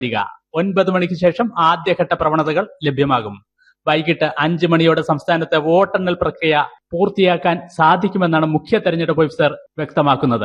വരിക ഒൻപത് മണിക്ക് ശേഷം ആദ്യഘട്ട പ്രവണതകൾ ലഭ്യമാകും വൈകിട്ട് അഞ്ച് മണിയോടെ സംസ്ഥാനത്തെ വോട്ടെണ്ണൽ പ്രക്രിയ പൂർത്തിയാക്കാൻ സാധിക്കുമെന്നാണ് മുഖ്യ തെരഞ്ഞെടുപ്പ് ഓഫീസർ വ്യക്തമാക്കുന്നത്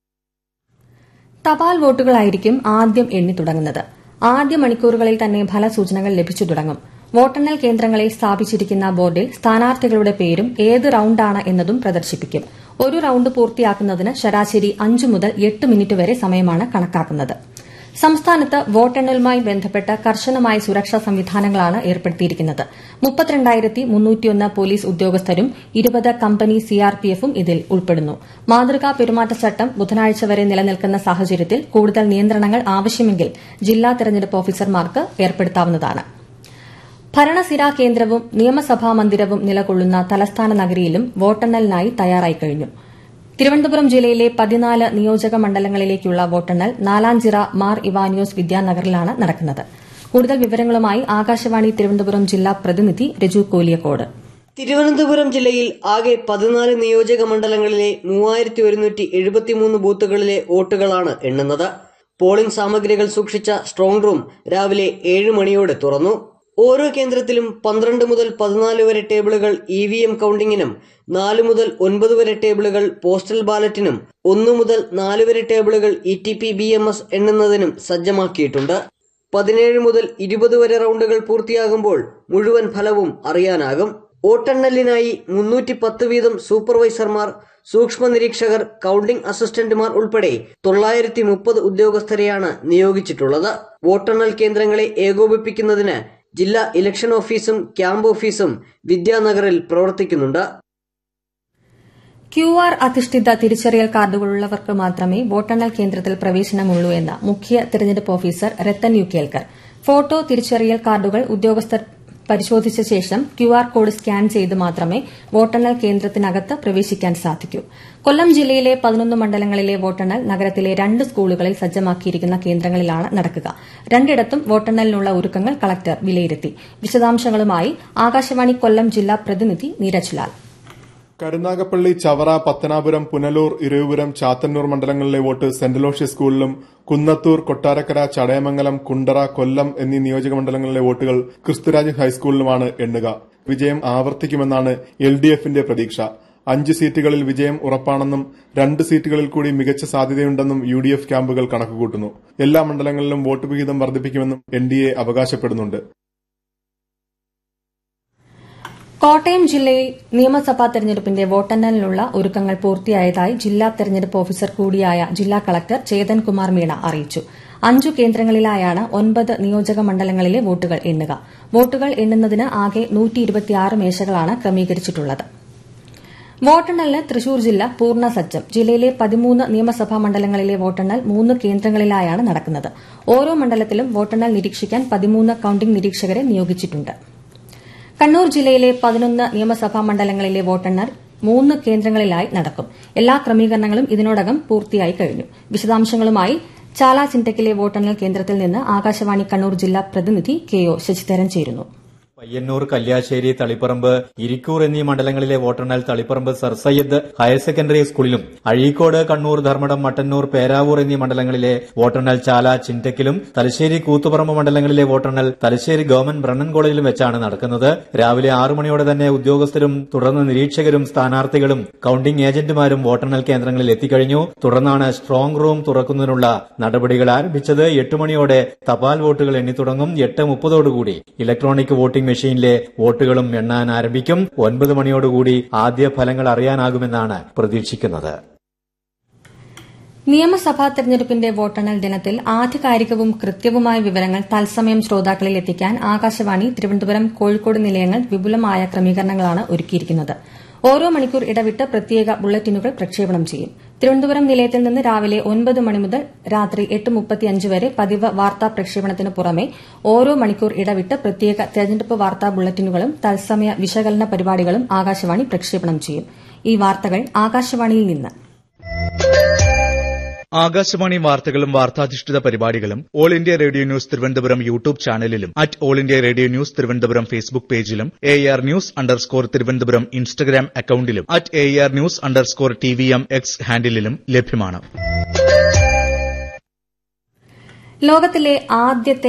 തപാൽ വോട്ടുകളായിരിക്കും ആദ്യം എണ്ണി തുടങ്ങുന്നത് ആദ്യ മണിക്കൂറുകളിൽ തന്നെ ഫലസൂചനകൾ ലഭിച്ചു തുടങ്ങും വോട്ടെണ്ണൽ കേന്ദ്രങ്ങളിൽ സ്ഥാപിച്ചിരിക്കുന്ന ബോർഡിൽ സ്ഥാനാർത്ഥികളുടെ പേരും ഏത് റൌണ്ടാണ് എന്നതും പ്രദർശിപ്പിക്കും ഒരു റൌണ്ട് പൂർത്തിയാക്കുന്നതിന് ശരാശരി അഞ്ചു മുതൽ എട്ട് മിനിറ്റ് വരെ സമയമാണ് കണക്കാക്കുന്നത് സംസ്ഥാനത്ത് വോട്ടെണ്ണലുമായി ബന്ധപ്പെട്ട കർശനമായ സുരക്ഷാ സംവിധാനങ്ങളാണ് ഏർപ്പെടുത്തിയിരിക്കുന്നത് മുപ്പത്തിരണ്ടായിരത്തി മുന്നൂറ്റിയൊന്ന് പോലീസ് ഉദ്യോഗസ്ഥരും ഇരുപത് കമ്പനി സിആർപിഎഫും ഇതിൽ ഉൾപ്പെടുന്നു മാതൃകാ പെരുമാറ്റച്ചട്ടം ബുധനാഴ്ച വരെ നിലനിൽക്കുന്ന സാഹചര്യത്തിൽ കൂടുതൽ നിയന്ത്രണങ്ങൾ ആവശ്യമെങ്കിൽ ജില്ലാ തെരഞ്ഞെടുപ്പ് ഓഫീസർമാർക്ക് ഏർപ്പെടുത്താവുന്നതാണ് ഭരണസിരാ കേന്ദ്രവും നിയമസഭാ മന്ദിരവും നിലകൊള്ളുന്ന തലസ്ഥാന നഗരിയിലും വോട്ടെണ്ണലിനായി തയ്യാറായി കഴിഞ്ഞു തിരുവനന്തപുരം ജില്ലയിലെ പതിനാല് നിയോജക മണ്ഡലങ്ങളിലേക്കുള്ള വോട്ടെണ്ണൽ നാലാഞ്ചിറ മാർ ഇവാനിയോസ് വിദ്യാനഗറിലാണ് നടക്കുന്നത് കൂടുതൽ വിവരങ്ങളുമായി ആകാശവാണി തിരുവനന്തപുരം ജില്ലാ പ്രതിനിധി രജു കോലിയക്കോട് തിരുവനന്തപുരം ജില്ലയിൽ ആകെ പതിനാല് നിയോജക മണ്ഡലങ്ങളിലെ മൂവായിരത്തി ഒരുന്നൂറ്റി എഴുപത്തിമൂന്ന് ബൂത്തുകളിലെ വോട്ടുകളാണ് എണ്ണുന്നത് പോളിംഗ് സാമഗ്രികൾ സൂക്ഷിച്ച സ്ട്രോങ് റൂം രാവിലെ ഏഴ് മണിയോടെ തുറന്നു ഓരോ കേന്ദ്രത്തിലും പന്ത്രണ്ട് മുതൽ പതിനാല് വരെ ടേബിളുകൾ ഇ വി എം കൌണ്ടിങ്ങിനും നാല് മുതൽ ഒൻപത് വരെ ടേബിളുകൾ പോസ്റ്റൽ ബാലറ്റിനും ഒന്നു മുതൽ നാല് വരെ ടേബിളുകൾ E T P B M S എണ്ണുന്നതിനും സജ്ജമാക്കിയിട്ടുണ്ട് പതിനേഴ് മുതൽ ഇരുപത് വരെ റൗണ്ടുകൾ പൂർത്തിയാകുമ്പോൾ മുഴുവൻ ഫലവും അറിയാനാകും വോട്ടെണ്ണലിനായി മുന്നൂറ്റി പത്ത് വീതം സൂപ്പർവൈസർമാർ സൂക്ഷ്മ നിരീക്ഷകർ കൌണ്ടിംഗ് അസിസ്റ്റന്റുമാർ ഉൾപ്പെടെ തൊള്ളായിരത്തി മുപ്പത് ഉദ്യോഗസ്ഥരെയാണ് നിയോഗിച്ചിട്ടുള്ളത് വോട്ടെണ്ണൽ കേന്ദ്രങ്ങളെ ഏകോപിപ്പിക്കുന്നതിന് ജില്ലാ ഇലക്ഷൻ ഓഫീസും ക്യാമ്പ് ഓഫീസും വിദ്യാനഗറിൽ പ്രവർത്തിക്കുന്നുണ്ട് ക്യു ആർ അധിഷ്ഠിത തിരിച്ചറിയൽ കാർഡുകളുള്ളവർക്ക് മാത്രമേ വോട്ടെണ്ണൽ കേന്ദ്രത്തിൽ പ്രവേശനമുള്ളൂ എന്ന് മുഖ്യ തെരഞ്ഞെടുപ്പ് officer Rathan U Kelkar photo തിരിച്ചറിയൽ കാർഡുകൾ ഉദ്യോഗസ്ഥർ പരിശോധിച്ച ശേഷം ക്യു ആർ കോഡ് സ്കാൻ ചെയ്ത് മാത്രമേ വോട്ടെണ്ണൽ കേന്ദ്രത്തിനകത്ത് പ്രവേശിക്കാൻ സാധിക്കൂ കൊല്ലം ജില്ലയിലെ പതിനൊന്ന് മണ്ഡലങ്ങളിലെ വോട്ടെണ്ണൽ നഗരത്തിലെ രണ്ട് സ്കൂളുകളിൽ സജ്ജമാക്കിയിരിക്കുന്ന കേന്ദ്രങ്ങളിലാണ് നടക്കുക രണ്ടിടത്തും വോട്ടെണ്ണലിനുള്ള ഒരുക്കങ്ങൾ കളക്ടർ വിലയിരുത്തി വിശദാംശങ്ങളുമായി ആകാശവാണി കൊല്ലം ജില്ലാ പ്രതിനിധി നീരജ് ലാൽ കരുനാഗപ്പള്ളി ചവറ പത്തനാപുരം പുനലൂർ ഇരവിപുരം ചാത്തന്നൂർ മണ്ഡലങ്ങളിലെ വോട്ട് സെന്റ് ലോഷ്യസ് സ്കൂളിലും കുന്നത്തൂർ കൊട്ടാരക്കര ചടയമംഗലം കുണ്ടറ കൊല്ലം എന്നീ നിയോജക മണ്ഡലങ്ങളിലെ വോട്ടുകൾ ക്രിസ്തുരാജ് ഹൈസ്കൂളിലുമാണ് എണ്ണുക വിജയം ആവർത്തിക്കുമെന്നാണ് എൽ ഡി എഫിന്റെ പ്രതീക്ഷ അഞ്ച് സീറ്റുകളിൽ വിജയം ഉറപ്പാണെന്നും രണ്ട് സീറ്റുകളിൽ കൂടി മികച്ച സാധ്യതയുണ്ടെന്നും യു ഡി എഫ് ക്യാമ്പുകൾ കണക്കുകൂട്ടുന്നു എല്ലാ മണ്ഡലങ്ങളിലും വോട്ട് വിഹിതം വർദ്ധിപ്പിക്കുമെന്നും എൻ ഡി എ അവകാശപ്പെടുന്നുണ്ട് കോട്ടയം ജില്ലയിൽ നിയമസഭാ തെരഞ്ഞെടുപ്പിന്റെ വോട്ടെണ്ണലിനുള്ള ഒരുക്കങ്ങൾ പൂർത്തിയായതായി ജില്ലാ തെരഞ്ഞെടുപ്പ് ഓഫീസർ കൂടിയായ ജില്ലാ കളക്ടർ ചേതൻ കുമാർ മീണ അറിയിച്ചു അഞ്ചു കേന്ദ്രങ്ങളിലായാണ് ഒൻപത് നിയോജക മണ്ഡലങ്ങളിലെ വോട്ടുകൾ എണ്ണുക വോട്ടുകൾ എണ്ണുന്നതിന് ആകെ മേശകളാണ് ക്രമീകരിച്ചിട്ടുള്ളത് വോട്ടെണ്ണലിന് തൃശൂർ ജില്ല പൂർണ്ണ സജ്ജം ജില്ലയിലെ പതിമൂന്ന് നിയമസഭാ മണ്ഡലങ്ങളിലെ വോട്ടെണ്ണൽ മൂന്ന് കേന്ദ്രങ്ങളിലായാണ് നടക്കുന്നത് ഓരോ മണ്ഡലത്തിലും വോട്ടെണ്ണൽ നിരീക്ഷിക്കാൻ പതിമൂന്ന് കൌണ്ടിംഗ് നിരീക്ഷകരെ നിയോഗിച്ചിട്ടുണ്ട് കണ്ണൂർ ജില്ലയിലെ പതിനൊന്ന് നിയമസഭാ മണ്ഡലങ്ങളിലെ വോട്ടെണ്ണൽ മൂന്ന് കേന്ദ്രങ്ങളിലായി നടക്കും എല്ലാ ക്രമീകരണങ്ങളും ഇതിനോടകം പൂർത്തിയായി കഴിഞ്ഞു വിശദാംശങ്ങളുമായി ചാല ചിന്തക്കിലെ വോട്ടെണ്ണൽ കേന്ദ്രത്തിൽ നിന്ന് ആകാശവാണി കണ്ണൂർ ജില്ലാ പ്രതിനിധി കെ ഒ ശശിധരൻ ചേരുന്നു പയ്യന്നൂർ കല്യാശ്ശേരി തളിപ്പറമ്പ് ഇരിക്കൂർ എന്നീ മണ്ഡലങ്ങളിലെ വോട്ടെണ്ണൽ Taliparamba sir Syed higher secondary സ്കൂളിലും അഴീക്കോട് കണ്ണൂർ ധർമ്മടം മട്ടന്നൂർ പേരാവൂർ എന്നീ മണ്ഡലങ്ങളിലെ വോട്ടെണ്ണൽ ചാല ചിന്തക്കിലും തലശ്ശേരി കൂത്തുപറമ്പ് മണ്ഡലങ്ങളിലെ വോട്ടെണ്ണൽ തലശ്ശേരി ഗവൺമെന്റ് ബ്രണ്ണൻ കോളേജിലും വെച്ചാണ് നടക്കുന്നത് രാവിലെ ആറു മണിയോടെ തന്നെ ഉദ്യോഗസ്ഥരും തുടർന്ന് നിരീക്ഷകരും സ്ഥാനാർത്ഥികളും കൌണ്ടിംഗ് ഏജന്റുമാരും വോട്ടെണ്ണൽ കേന്ദ്രങ്ങളിൽ എത്തിക്കഴിഞ്ഞു തുടർന്നാണ് സ്ട്രോങ് റൂം തുറക്കുന്നതിനുള്ള നടപടികൾ ആരംഭിച്ചത് എട്ട് മണിയോടെ തപാൽ വോട്ടുകൾ എണ്ണി തുടങ്ങും എട്ട് മുപ്പതോടുകൂടി ഇലക്ട്രോണിക് വോട്ടിംഗ് മെഷീനിലെ വോട്ടുകളും എണ്ണാൻ ആരംഭിക്കും ഒൻപത് മണിയോടുകൂടി ആദ്യ ഫലങ്ങൾ അറിയാനാകുമെന്നാണ് പ്രതീക്ഷിക്കുന്നത് നിയമസഭാ തെരഞ്ഞെടുപ്പിന്റെ വോട്ടെണ്ണൽ ദിനത്തിൽ ആധികാരികവും കൃത്യവുമായ വിവരങ്ങൾ തത്സമയം ശ്രോതാക്കളിൽ എത്തിക്കാൻ ആകാശവാണി തിരുവനന്തപുരം കോഴിക്കോട് നിലയങ്ങൾ വിപുലമായ ക്രമീകരണങ്ങളാണ് ഒരുക്കിയിരിക്കുന്നത് ഓരോ മണിക്കൂർ ഇടവിട്ട് പ്രത്യേക ബുള്ളറ്റിനുകൾ പ്രക്ഷേപണം ചെയ്യും തിരുവനന്തപുരം നിലയത്തിൽ നിന്ന് രാവിലെ ഒൻപത് മണി മുതൽ രാത്രി എട്ട് മുപ്പത്തിയഞ്ച് വരെ പതിവ് വാർത്താ പ്രക്ഷേപണത്തിന് പുറമെ ഓരോ മണിക്കൂർ ഇടവിട്ട് പ്രത്യേക തെരഞ്ഞെടുപ്പ് വാർത്താ ബുള്ളറ്റിനുകളും തത്സമയ വിശകലന പരിപാടികളും ആകാശവാണി പ്രക്ഷേപണം ചെയ്യും ഈ വാർത്തകൾ ആകാശവാണിയിൽ നിന്ന് ആകാശവാണി വാർത്തകളും വാർത്താധിഷ്ഠിത പരിപാടികളും all India radio news Thiruvananthapuram YouTube ചാനലിലും at all India radio news Thiruvananthapuram Facebook പേജിലും A R news underscore Thiruvananthapuram Instagram അക്കൌണ്ടിലും at A R news underscore T V M X ഹാൻഡിലും ലഭ്യമാണ് ലോകത്തിലെ ആദ്യത്തെ